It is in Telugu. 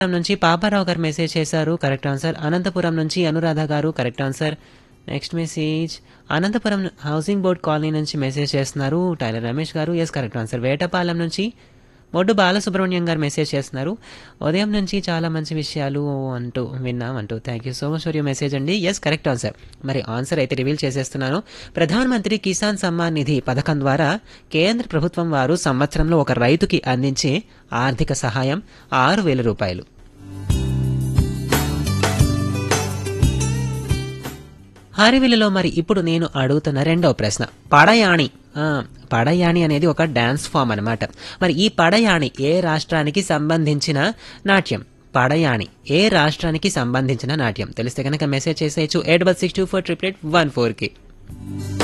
నుంచి పాపారావు గారు మెసేజ్ చేశారు కరెక్ట్ ఆన్సర్ అనంతపురం నుంచి Anuradha garu correct answer next message Anantapuram housing board colony నుంచి మెసేజ్ చేస్తున్నారు tailor Ramesh garu yes correct answer Vetapalem నుంచి మొడ్డు బాలసుబ్రహ్మణ్యం గారు మెసేజ్ చేస్తున్నారు ఉదయం నుంచి చాలా మంచి విషయాలు అంటూ విన్నాం అంటూ thank you so much for you message అండి ఎస్ కరెక్ట్ ఆన్సర్ మరి ఆన్సర్ అయితే రివీల్ చేసేస్తున్నాను ప్రధానమంత్రి కిసాన్ సమ్మాన్ నిధి పథకం ద్వారా కేంద్ర ప్రభుత్వం వారు సంవత్సరంలో ఒక రైతుకి అందించే ఆర్థిక సహాయం ఆరు వేల రూపాయలు హారివిల్లులో మరి ఇప్పుడు నేను అడుగుతున్న రెండవ ప్రశ్న పడయాణి ఆ, పడయాణి అనేది ఒక డాన్స్ ఫామ్ అన్నమాట మరి ఈ పడయాణి ఏ రాష్ట్రానికి సంబంధించిన నాట్యం పడయాణి ఏ రాష్ట్రానికి సంబంధించిన నాట్యం తెలిస్తే కనుక మెసేజ్ చేసేయచ్చు ఎయిట్ బస్ six two four triple eight one ఫోర్కి